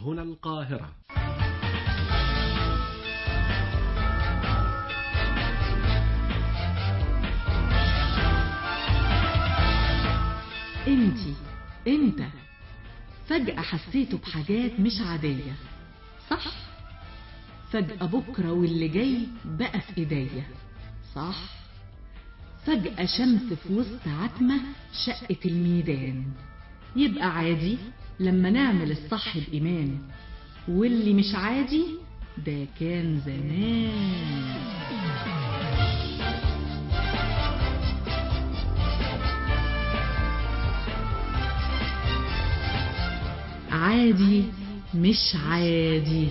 هنا القاهرة انتي انت فجأة حسيتوا بحاجات مش عادية صح فجأة بكرة واللي جاي بقى في ايديا صح فجأة شمس في وسط عتمة شقت الميدان يبقى عادي لما نعمل الصح بإيمان واللي مش عادي ده كان زمان عادي مش عادي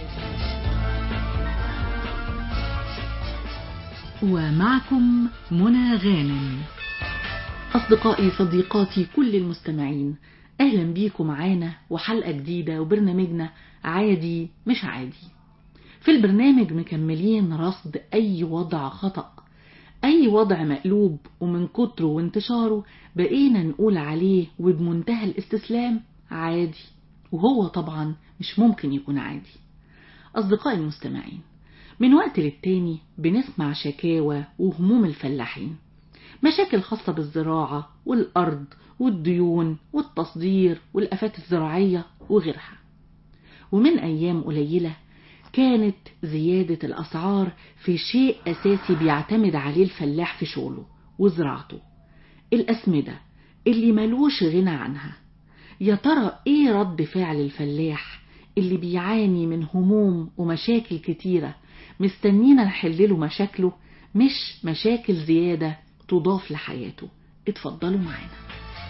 ومعكم منى غانم أصدقائي صديقاتي كل المستمعين أهلا بيكم معانا وحلقة جديدة وبرنامجنا عادي مش عادي في البرنامج مكملين رصد أي وضع خطأ أي وضع مقلوب ومن كتره وانتشاره بقينا نقول عليه وبمنتهى الاستسلام عادي وهو طبعا مش ممكن يكون عادي أصدقائي المستمعين من وقت للتاني بنسمع شكاوى وهموم الفلاحين مشاكل خاصة بالزراعة والأرض والديون والتصدير والأفات الزراعية وغيرها ومن أيام قليلة كانت زيادة الأسعار في شيء أساسي بيعتمد عليه الفلاح في شغله وزراعته الأسمدة اللي ملوش غنى عنها يا ترى ايه رد فعل الفلاح اللي بيعاني من هموم ومشاكل كتيرة مستنينا نحلله مشاكله مش مشاكل زيادة تضاف لحياته اتفضلوا معانا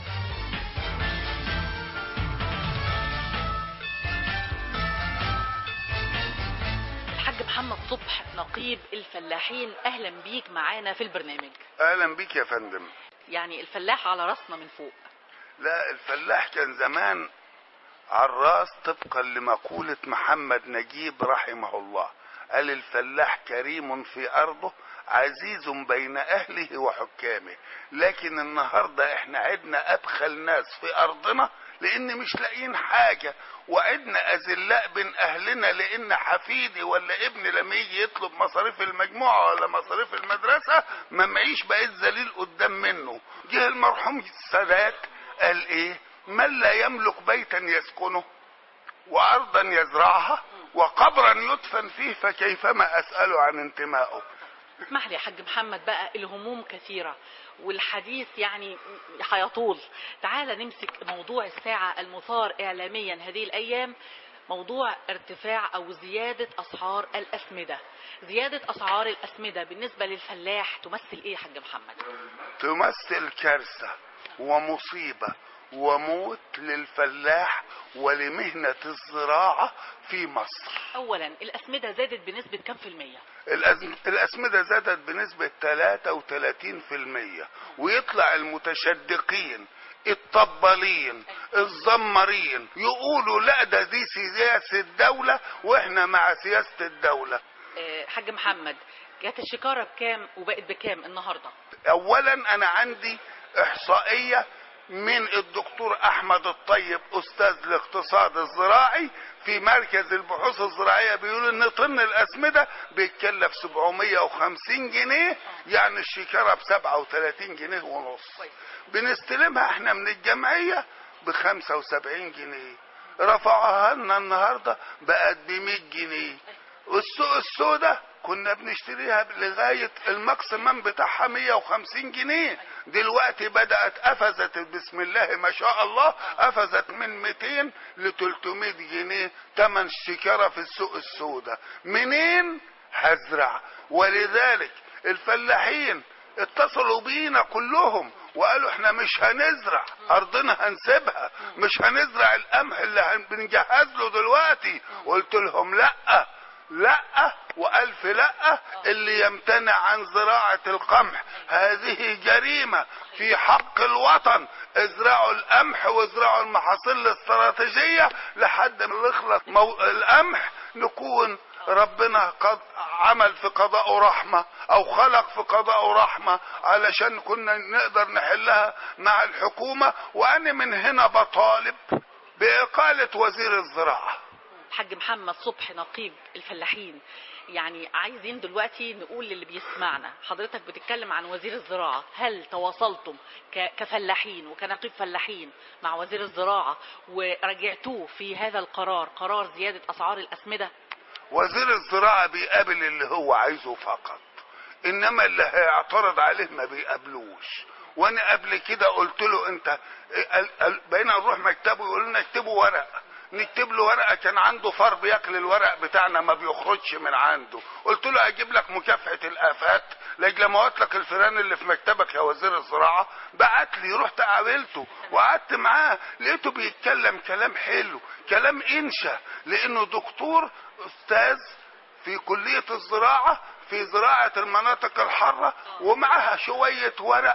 الحاج محمد صبح نقيب الفلاحين اهلا بيك معانا في البرنامج اهلا بيك يا فندم يعني الفلاح على راسنا من فوق لا الفلاح كان زمان عراس طبقا لمقولة محمد نجيب رحمه الله قال الفلاح كريم في أرضه عزيز بين أهله وحكامه لكن النهاردة احنا عدنا أبخل ناس في أرضنا لأن مش لاقيين حاجة وعدنا أذلاء بين أهلنا لأن حفيدي ولا ابني لما يجي يطلب مصاريف المجموعة ولا مصاريف المدرسة ما معيش بقيت ذليل قدام منه جه المرحوم السادات قال ايه من لا يملك بيتا يسكنه وارضا يزرعها وقبرا يدفن فيه فكيفما اسال عن انتمائه اسمح لي يا حاج محمد بقى الهموم كثيرة والحديث يعني هيطول تعال نمسك موضوع الساعة المثار إعلاميا هذه الأيام موضوع ارتفاع أو زيادة أسعار الأسمدة زيادة أسعار الأسمدة بالنسبة للفلاح تمثل إيه يا حاج محمد تمثل كارثة ومصيبة وموت للفلاح ولمهنة الزراعة في مصر أولا الأسمدة زادت بنسبة كم في المية الأز- الأسمدة زادت بنسبة 33% ويطلع المتشدقين الطبالين الزمرين يقولوا لا ده دي سياسة الدولة واحنا مع سياسة الدولة آه، حاج محمد كانت الشكارة بكام وبقت بكام النهاردة اولا انا عندي احصائية من الدكتور احمد الطيب استاذ الاقتصاد الزراعي في مركز البحوث الزراعية بيقول ان طن الاسمدة بيتكلف 750 جنيه يعني الشكارة ب 37 جنيه ونص بنستلمها احنا من الجمعية ب 75 جنيه رفعوها لنا النهاردة بقت ب 100 جنيه والسوق السوداء كنا بنشتريها لغاية الماكسيمم بتاعها 150 جنيه دلوقتي بدأت قفزت بسم الله ما شاء الله قفزت من 200 ل 300 جنيه تمن الشكارة في السوق السوداء منين هزرع ولذلك الفلاحين اتصلوا بينا كلهم وقالوا احنا مش هنزرع ارضنا هنسيبها مش هنزرع القمح اللي هن- بنجهز له دلوقتي قلت لهم لا لا والف لا اللي يمتنع عن زراعة القمح هذه جريمة في حق الوطن ازرعوا القمح وازرعوا المحاصيل الاستراتيجية لحد ما يخلص مو... القمح نكون ربنا قد عمل في قضاء رحمة او خلق في قضاء رحمة علشان كنا نقدر نحلها مع الحكومة وانا من هنا بطالب باقالة وزير الزراعة الحاج محمد صبحي نقيب الفلاحين يعني عايزين دلوقتي نقول للي بيسمعنا حضرتك بتتكلم عن وزير الزراعة هل تواصلتم ك- كفلاحين وكنقيب فلاحين مع وزير الزراعة ورجعتوه في هذا القرار قرار زيادة أسعار الأسمدة وزير الزراعة بيقابل اللي هو عايزه فقط انما اللي هيعترض عليه ما بيقابلوش وانا قبل كده قلت له انت ال- ال- بقينا نروح مكتبه يقول لنا اكتبوا ورق نكتب له ورقه كان عنده فار بياكل الورق بتاعنا ما بيخرجش من عنده قلت له اجيب لك مكافحه الافات لاجل موت لك الفيران اللي في مكتبك يا وزير الزراعه بعت لي رحت قابلته وقعدت معاه لقيته بيتكلم كلام حلو كلام انشا لانه دكتور استاذ في كليه الزراعه في زراعه المناطق الحاره ومعها شويه ورق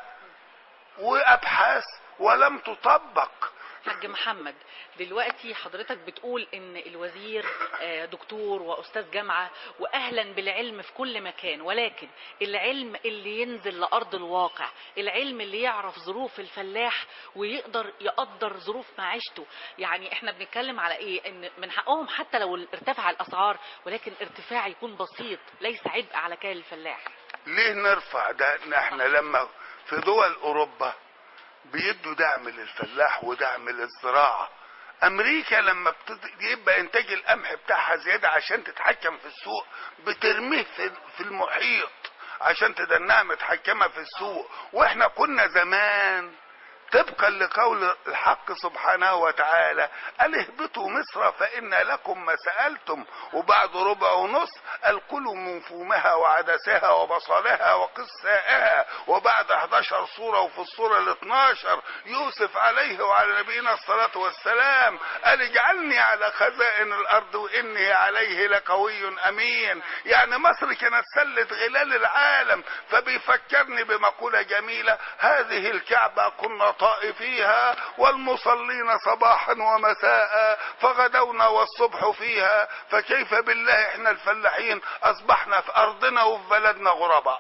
وابحاث ولم تطبق حاج محمد دلوقتي حضرتك بتقول ان الوزير آه، دكتور واستاذ جامعه واهلا بالعلم في كل مكان ولكن العلم اللي ينزل لارض الواقع العلم اللي يعرف ظروف الفلاح ويقدر يقدر ظروف معيشته يعني احنا بنتكلم على ايه ان من حقهم حتى لو ارتفع الاسعار ولكن ارتفاع يكون بسيط ليس عبء على كاهل الفلاح ليه نرفع ده إن احنا لما في دول اوروبا بيدوا دعم للفلاح ودعم للزراعه امريكا لما بتد... يبقى انتاج القمح بتاعها زياده عشان تتحكم في السوق بترميه في, في المحيط عشان تدنها متحكمه في السوق واحنا كنا زمان طبقا لقول الحق سبحانه وتعالى قال اهبطوا مصر فإن لكم ما سألتم وبعد ربع ونص قال كلوا من فومها وعدسها وبصلها وقسائها وبعد 11 سورة وفي السورة ال 12 يوسف عليه وعلى نبينا الصلاة والسلام قال اجعلني على خزائن الأرض وإني عليه لقوي أمين يعني مصر كانت سلة غلال العالم فبيفكرني بمقولة جميلة هذه الكعبة كنا طائفيها والمصلين صباحا ومساء فغدونا والصبح فيها فكيف بالله احنا الفلاحين اصبحنا في ارضنا وفي بلدنا غرباء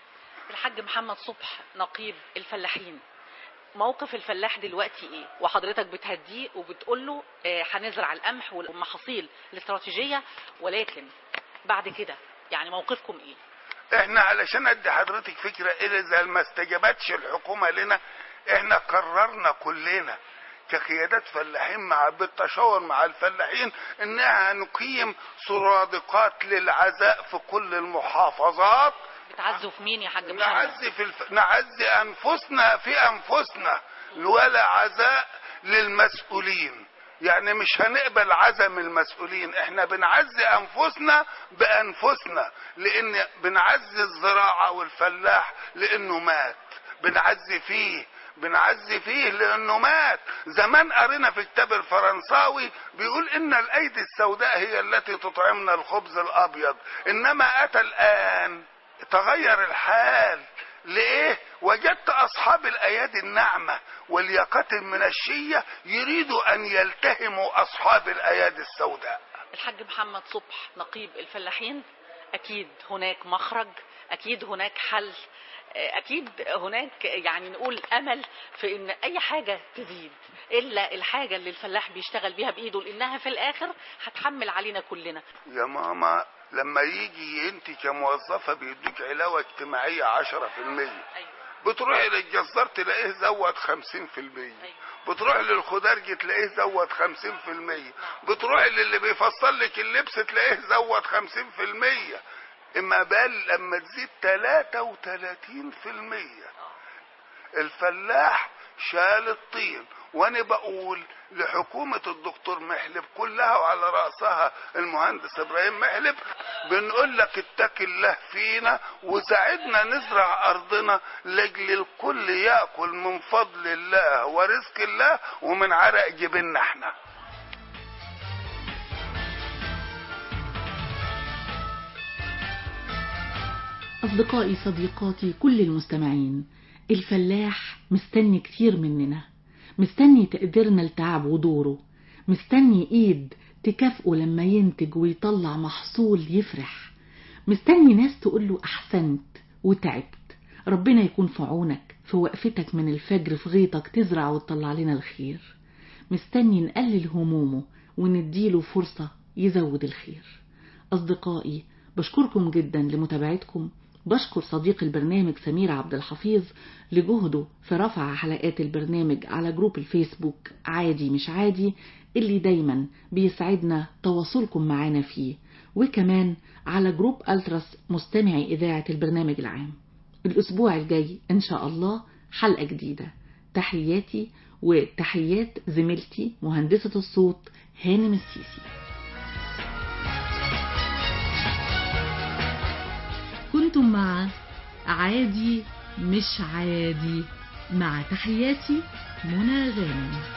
الحاج محمد صبح نقيب الفلاحين موقف الفلاح دلوقتي ايه وحضرتك بتهديه وبتقول له آه، هنزرع القمح والمحاصيل الاستراتيجيه ولكن بعد كده يعني موقفكم ايه احنا علشان ادي حضرتك فكرة اذا ما استجابتش الحكومة لنا احنا قررنا كلنا كقيادات فلاحين مع بالتشاور مع الفلاحين انها نقيم سرادقات للعزاء في كل المحافظات بتعزوا في مين يا حاج محمد نعزي في الف... نعزي انفسنا في انفسنا ولا عزاء للمسؤولين يعني مش هنقبل عزم المسؤولين احنا بنعزي انفسنا بانفسنا لان بنعزي الزراعة والفلاح لانه مات بنعزي فيه بنعزي فيه لانه مات زمان قرينا في كتاب الفرنساوي بيقول ان الايدي السوداء هي التي تطعمنا الخبز الابيض انما اتى الان تغير الحال ليه وجدت اصحاب الايادي الناعمه واليقات المنشيه يريدوا ان يلتهموا اصحاب الايادي السوداء الحاج محمد صبح نقيب الفلاحين اكيد هناك مخرج اكيد هناك حل اكيد هناك يعني نقول امل في ان اي حاجه تزيد الا الحاجه اللي الفلاح بيشتغل بيها بايده لانها في الاخر هتحمل علينا كلنا يا ماما لما يجي انت كموظفه بيدوك علاوه اجتماعيه عشرة في المية ايوه بتروحي للجزار تلاقيه زود خمسين في المية بتروح للخدارجي تلاقيه زود خمسين في المية بتروح للي بيفصل لك اللبس تلاقيه زود خمسين في المية اما بال لما تزيد تلاتة وتلاتين في المية الفلاح شال الطين وانا بقول لحكومة الدكتور محلب كلها وعلى رأسها المهندس ابراهيم محلب بنقول لك اتق الله فينا وساعدنا نزرع ارضنا لاجل الكل ياكل من فضل الله ورزق الله ومن عرق جبيننا احنا أصدقائي صديقاتي كل المستمعين الفلاح مستني كتير مننا مستني تقديرنا لتعب ودوره مستني ايد تكافئه لما ينتج ويطلع محصول يفرح مستني ناس تقوله احسنت وتعبت ربنا يكون في عونك في وقفتك من الفجر في غيطك تزرع وتطلع لنا الخير مستني نقلل همومه ونديله فرصة يزود الخير أصدقائي بشكركم جدا لمتابعتكم بشكر صديق البرنامج سمير عبد الحفيظ لجهده في رفع حلقات البرنامج على جروب الفيسبوك عادي مش عادي اللي دايما بيسعدنا تواصلكم معنا فيه وكمان على جروب ألتراس مستمعي إذاعة البرنامج العام الأسبوع الجاي إن شاء الله حلقة جديدة تحياتي وتحيات زميلتي مهندسة الصوت هانم السيسي كنتم مع عادي مش عادي مع تحياتي منى غانم